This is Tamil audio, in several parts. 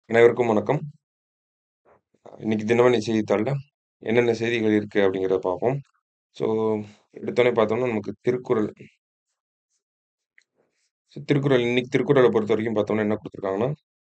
அனைவருக்கும் வணக்கம். இன்னைக்கு தினமணி செய்தித்தாள்ல என்னென்ன செய்திகள் இருக்கு அப்படிங்கிறத பார்ப்போம். ஸோ எடுத்தோனே பார்த்தோம்னா நமக்கு திருக்குறள் ஸோ திருக்குறள் இன்னைக்கு திருக்குறள பொறுத்தவரைக்கும் பார்த்தோம்னா என்ன குடுத்துருக்காங்கன்னா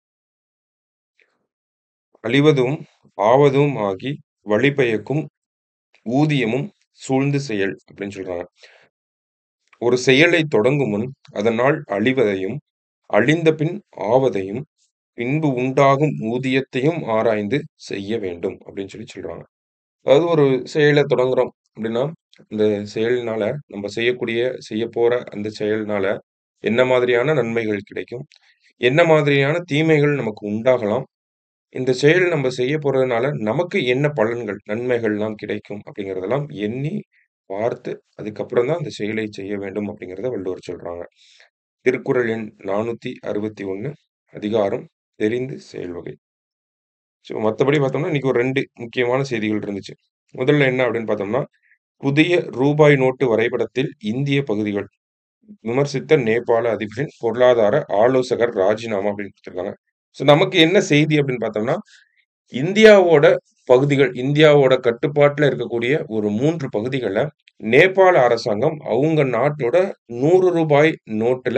"அழிவதும், ஆவதும் ஆகி வழிபயக்கும் ஊதியமும் சூழ்ந்து செயல்" அப்படின்னு சொல்றாங்க. ஒரு செயலைத் தொடங்கும் முன் அதனால் அழிவதையும், அழிந்த பின் ஆவதையும், பின்பு உண்டாகும் ஊதியத்தையும் ஆராய்ந்து செய்ய வேண்டும் அப்படின்னு சொல்லி சொல்றாங்க. அதாவது ஒரு செயல தொடங்குறோம் அப்படின்னா, அந்த செயல்னால நம்ம செய்யக்கூடிய செய்யப்போற அந்த செயல்னால என்ன மாதிரியான நன்மைகள் கிடைக்கும்? என்ன மாதிரியான தீமைகள் நமக்கு உண்டாகலாம்? இந்த செயல் நம்ம செய்ய போறதுனால நமக்கு என்ன பலன்கள், நன்மைகள்லாம் கிடைக்கும்? அப்படிங்கிறதெல்லாம் எண்ணி, பார்த்து அதுக்கப்புறம் தான் அந்த செயலை செய்ய வேண்டும் அப்படிங்கிறத வள்ளுவர் சொல்றாங்க. திருக்குறள் எண் 461 அதிகாரம் தெரிந்து செயல் வகை. ஸோ மத்தபடி பார்த்தோம்னா, இன்னைக்கு ஒரு 2 முக்கியமான செய்திகள் இருந்துச்சு. முதல்ல என்ன அப்படின்னு பார்த்தோம்னா, புதிய ரூபாய் நோட்டு வரைபடத்தில் இந்திய பகுதிகள் விமர்சித்த நேபாள அதிபரின் பொருளாதார ஆலோசகர் ராஜினாமா அப்படின்னு குடுத்துருக்காங்க. ஸோ நமக்கு என்ன செய்தி அப்படின்னு பார்த்தோம்னா, இந்தியாவோட பகுதிகள், இந்தியாவோட கட்டுப்பாட்டுல இருக்கக்கூடிய ஒரு 3 பகுதிகள நேபாள அரசாங்கம் அவங்க நாட்டோட ரூ. 100 நோட்டுல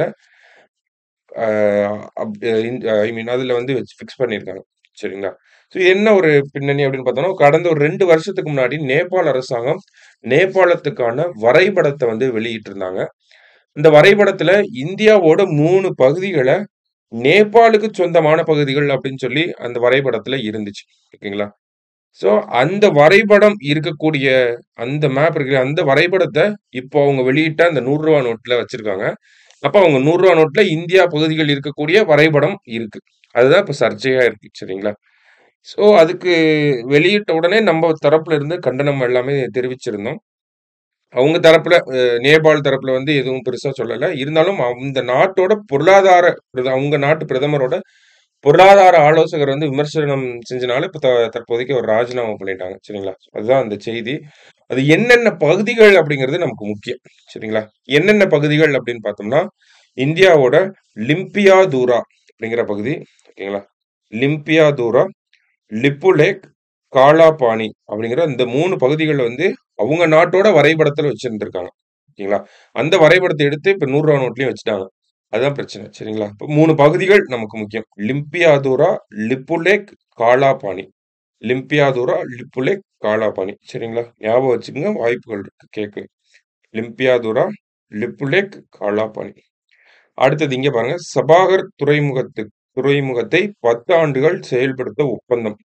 அ அப் இன் ஐ மீன் அதுல வந்து வச்சு ஃபிக்ஸ் பண்ணியிருக்காங்க. சரிங்களா? ஸோ என்ன ஒரு பின்னணி அப்படின்னு பார்த்தோம்னா, கடந்த ஒரு 2 வருஷத்துக்கு முன்னாடி நேபாள அரசாங்கம் நேபாளத்துக்கான வரைபடத்த வந்து வெளியிட்டிருந்தாங்க. இந்த வரைபடத்துல இந்தியாவோட 3 பகுதிகள நேபாளுக்கு சொந்தமான பகுதிகள் அப்படின்னு சொல்லி அந்த வரைபடத்துல இருந்துச்சு. ஓகேங்களா? ஸோ அந்த வரைபடம் இருக்கக்கூடிய அந்த மேப் இருக்குல்ல, அந்த வரைபடத்த இப்போ அவங்க வெளியிட்ட அந்த ரூ. 100 நோட்ல வச்சிருக்காங்க. அப்ப அவங்க ரூ. 100 நோட்ல இந்தியா பகுதிகள் இருக்கக்கூடிய வரைபடம் இருக்கு. அதுதான் இப்ப சர்ச்சையா இருக்கு. சரிங்களா? ஸோ அதுக்கு வெளியிட்ட உடனே நம்ம தரப்புல இருந்து கண்டனம் எல்லாமே தெரிவிச்சிருந்தோம். அவங்க தரப்புல அ நேபாள் தரப்புல வந்து எதுவும் பெருசா சொல்லல. இருந்தாலும் அந்த நாட்டோட பொருளாதார பிரத அவங்க நாட்டு பிரதமரோட பொருளாதார ஆலோசகர் வந்து விமர்சனம் செஞ்சனால இப்ப த தற்போதைக்கு அவர் ராஜினாமா பண்ணிட்டாங்க. சரிங்களா? அதுதான் அந்த செய்தி. அது என்னென்ன பகுதிகள் அப்படிங்கிறது நமக்கு முக்கியம். சரிங்களா? என்னென்ன பகுதிகள் அப்படின்னு பார்த்தோம்னா, இந்தியாவோட லிம்பியாதூரா அப்படிங்கிற பகுதி. ஓகேங்களா? லிம்பியாதூரா, லிப்புலேக், காலாபானி அப்படிங்கிற இந்த 3 பகுதிகள் வந்து அவங்க நாட்டோட வரைபடத்துல வச்சிருந்திருக்காங்க. ஓகேங்களா? அந்த வரைபடத்த எடுத்து இப்ப ரூ. 100 நோட்லயும் வச்சுட்டாங்க. அதுதான் பிரச்சனை. சரிங்களா? இப்ப 3 பகுதிகள் நமக்கு முக்கியம். லிம்பியாதூரா, லிப்புலேக், காலாபானி. லிம்பியாதூரா, லிப்புலேக், காலாபானி. சரிங்களா? ஞாபகம் வச்சுக்கங்க. வாய்ப்புகள் இருக்கு கேட்க. லிம்பியாதூரா, லிப்புலேக், காலாபானி. அடுத்தது இங்க பாருங்க. சபாகர் துறைமுகத்து துறைமுகத்தை 10 ஆண்டுகள் செயல்படுத்த ஒப்பந்தம்.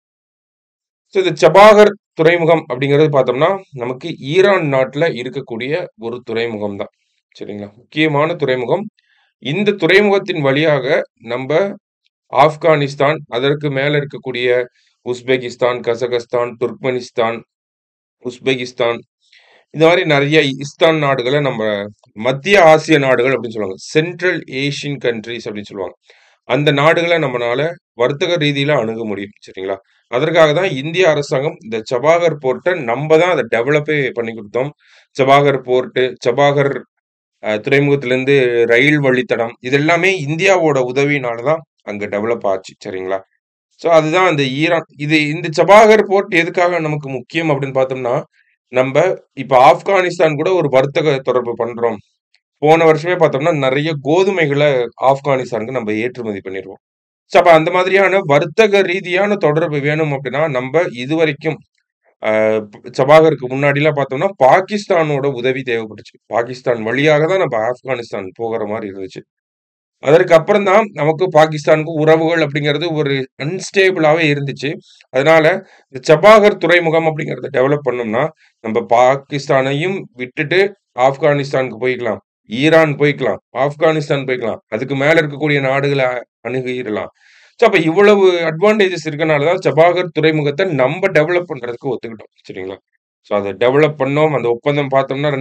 ஸோ இந்த சபாகர் துறைமுகம் அப்படிங்கிறது பார்த்தோம்னா, நமக்கு ஈரான் நாட்டுல இருக்கக்கூடிய ஒரு துறைமுகம் தான். சரிங்களா? முக்கியமான துறைமுகம். இந்த துறைமுகத்தின் வழியாக நம்ப ஆப்கானிஸ்தான், அதற்கு மேல இருக்கக்கூடிய உஸ்பெகிஸ்தான், கசகஸ்தான், துர்க்மெனிஸ்தான், உஸ்பெகிஸ்தான் இந்த மாரி நெறைய இஸ்தான் நாடுகள நம்ம மத்திய ஆசிய நாடுகள் அப்படின்னு சொல்லுவாங்க. சென்ட்ரல் ஏசியன் கன்ட்ரீஸ் அப்படின்னு சொல்லுவாங்க. அந்த நாடுகள நம்மனால வர்த்தக ரீதியில அணுக முடியும். சரிங்களா? அதற்காக தான் இந்திய அரசாங்கம் இந்த சபாகர் போர்ட்ட நம்ப தான் அத டெவலப்பே பண்ணி குடுத்தோம். சபாகர் போர்ட், சபாகர் அ துறைமுகத்திலிருந்து ரயில் வழித்தடம் இது எல்லாமே இந்தியாவோட உதவியினால தான் அங்க டெவலப் ஆச்சு. சரிங்களா? ஸோ அதுதான் அந்த ஈரான் இது இந்த சபாகர் போர்ட் எதுக்காக நமக்கு முக்கியம் அப்படின்னு பார்த்தோம்னா, நம்ப இப்ப ஆப்கானிஸ்தான் கூட ஒரு வர்த்தக தொடர்பு பண்றோம். போன வருஷமே பார்த்தோம்னா, நெறைய கோதுமைகள ஆப்கானிஸ்தானுக்கு நம்ம ஏற்றுமதி பண்ணிருவோம். ஸோ அப்ப அந்த மாதிரியான வர்த்தக ரீதியான தொடர்பு வேணும் அப்படின்னா, நம்ப இதுவரைக்கும் அ சபாகருக்கு முன்னாடிலாம் பார்த்தோம்னா, பாகிஸ்தானோட உதவி தேவைப்பட்டுச்சு. பாகிஸ்தான் வழியாக தான் நம்ம ஆப்கானிஸ்தான் போகுற மாரி இருந்துச்சு. அதற்கு அப்புறம் தான் நமக்கு பாகிஸ்தானுக்கும் உறவுகள் அப்படிங்கிறது ஒரு அன்ஸ்டேபிளாவே இருந்துச்சு. அதனால இந்த சபாகர் துறைமுகம் அப்படிங்கிறத டெவலப் பண்ணோம்னா, நம்ப பாகிஸ்தானையும் விட்டுட்டு ஆப்கானிஸ்தானுக்கு போய்க்கலாம். ஈரான் போய்க்கலாம். ஆப்கானிஸ்தான் போய்க்கலாம். அதுக்கு மேல இருக்கக்கூடிய நாடுகள அணுகிரலாம். ஸோ அப்ப இவ்வளவு அட்வான்டேஜஸ் இருக்கனால தான் சபாகர் துறைமுகத்த நம்ப டெவலப் பண்றதுக்கு ஒத்துக்கிட்டோம். சரிங்களா? ஸோ அத டெவலப் பண்ணோம். அந்த ஒப்பந்தம் பார்த்தோம்னா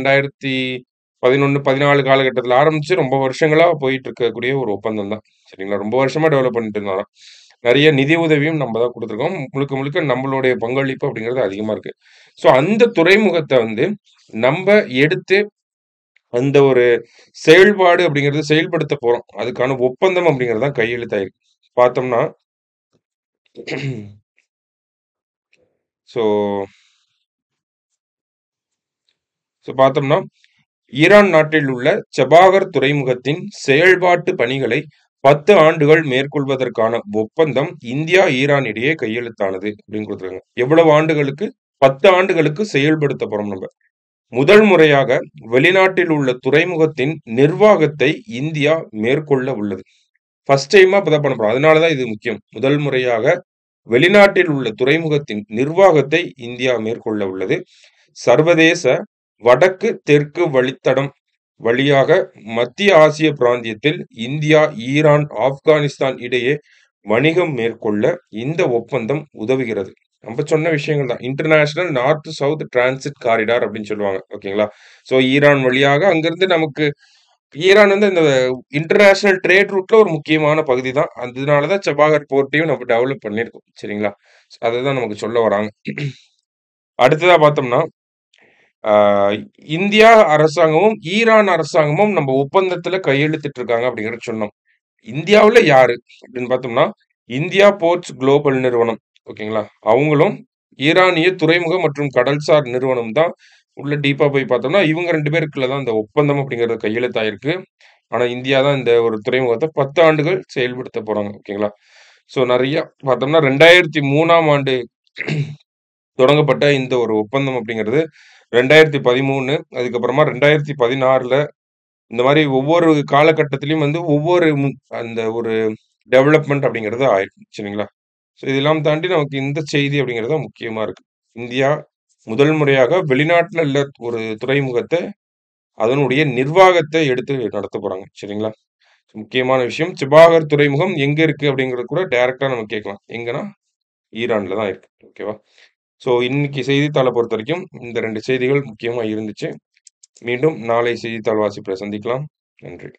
2011, 14 காலகட்டத்தில ஆரம்பிச்சு ரொம்ப வருஷங்களா போயிட்டு இருக்கக்கூடிய ஒரு ஒப்பந்தம் தான். சரிங்களா? ரொம்ப வருஷமா டெவலப் பண்ணிட்டு இருந்தாங்க. நெறைய நிதி உதவியும் நம்ம தான் குடுத்துருக்கோம். முழுக்க முழுக்க நம்மளுடைய பங்களிப்பு அப்படிங்கிறது அதிகமா இருக்கு. ஸோ அந்த துறைமுகத்த வந்து நம்ப எடுத்து அந்த ஒரு செயல்பாடு அப்படிங்கிறது செயல்படுத்த போறோம். அதுக்கான ஒப்பந்தம் அப்படிங்கிறது தான் கையெழுத்தாயிருக்கு. பார்த்தோம்னா ஸோ ஸோ பார்த்தோம்னா, ஈரான் நாட்டில் உள்ள செபாகர் துறைமுகத்தின் செயல்பாட்டு பணிகளை 10 ஆண்டுகள் மேற்கொள்வதற்கான ஒப்பந்தம் இந்தியா, ஈரான் இடையே கையெழுத்தானது அப்படின்னு குடுத்துருக்காங்க. எவ்வளவு ஆண்டுகளுக்கு? 10 ஆண்டுகளுக்கு செயல்படுத்த போறோம் நம்ப. முதல் முறையாக வெளிநாட்டில் உள்ள துறைமுகத்தின் நிர்வாகத்தை இந்தியா மேற்கொள்ள உள்ளது. ஃபர்ஸ்ட் டைமா இப்பதான் பண்ண போறோம். அதனால தான் இது முக்கியம். முதல் முறையாக வெளிநாட்டில் உள்ள துறைமுகத்தின் நிர்வாகத்தை இந்தியா மேற்கொள்ள உள்ளது. சர்வதேச வடக்கு, தெற்கு வழித்தடம் வழியாக மத்திய ஆசிய பிராந்தியத்தில் இந்தியா, ஈரான், ஆப்கானிஸ்தான் இடையே வணிகம் மேற்கொள்ள இந்த ஒப்பந்தம் உதவுகிறது. நம்ப சொன்ன விஷயங்கள் தான். International north south transit corridor அப்படின்னு சொல்லுவாங்க. ஓகேங்களா? ஸோ ஈரான் வழியாக அங்கிருந்து நமக்கு ஈரான் வந்து இந்த இன்டர்நேஷனல் ட்ரேட் ரூட்ல ஒரு முக்கியமான பகுதி தான். அதனால தான் செபாகர் போர்ட்டையும் நம்ம டெவலப் பண்ணியிருக்கோம். சரிங்களா? அததான் நமக்கு சொல்ல வராங்க. அடுத்ததா பார்த்தோம்னா, ஆ இந்தியா அரசாங்கமும், ஈரான் அரசாங்கமும் நம்ம ஒப்பந்தத்துல கையெழுத்திட்டு இருக்காங்க அப்படிங்கிறத சொன்னோம். இந்தியாவுல யாரு? அப்படின்னு பார்த்தோம்னா, இந்தியா போர்ட்ஸ் குளோபல் நிறுவனம். ஓகேங்களா? அவங்களும் ஈரானிய துறைமுகம் மற்றும் கடல்சார் நிறுவனம் தான் உள்ள டீப்பா போய் பார்த்தோம்னா, இவங்க 2 பேருக்குள்ள தான் இந்த ஒப்பந்தம் அப்படிங்கிறது கையெழுத்தாயிருக்கு. ஆனா இந்தியா தான் இந்த ஒரு துறைமுகத்த 10 ஆண்டுகள் செயல்படுத்த போறாங்க. ஓகேங்களா? ஸோ நெறைய பார்த்தோம்னா 2003ஆம் ஆண்டு தொடங்கப்பட்ட இந்த ஒரு ஒப்பந்தம் அப்படிங்கிறது 2013 அதுக்கப்புறமா 2016ல இந்த மாரி ஒவ்வொரு காலகட்டத்திலயும் வந்து ஒவ்வொரு ம் அந்த ஒரு டெவலப்மென்ட் அப்படிங்கிறது ஆயிருக்கு. சரிங்களா? ஸோ இதெல்லாம் தாண்டி நமக்கு இந்த செய்தி அப்படிங்கிறது தான் முக்கியமா இருக்கு. இந்தியா முதல் முறையாக வெளிநாட்டுல உள்ள ஒரு துறைமுகத்த அதனுடைய நிர்வாகத்த எடுத்து நடத்த போறாங்க. சரிங்களா? முக்கியமான விஷயம். செபாகர் துறைமுகம் எங்க இருக்கு அப்படிங்கிறது கூட டைரக்ட்டா நம்ம கேட்கலாம். எங்கன்னா, ஈரான்ல தான் இருக்கு. ஓகேவா? ஸோ இன்னைக்கு செய்தித்தாள பொறுத்தவரைக்கும் இந்த 2 செய்திகள் முக்கியமா இருந்துச்சு. மீண்டும் நாளை செய்தித்தாள் வாசிப்புல சந்திக்கலாம். நன்றி.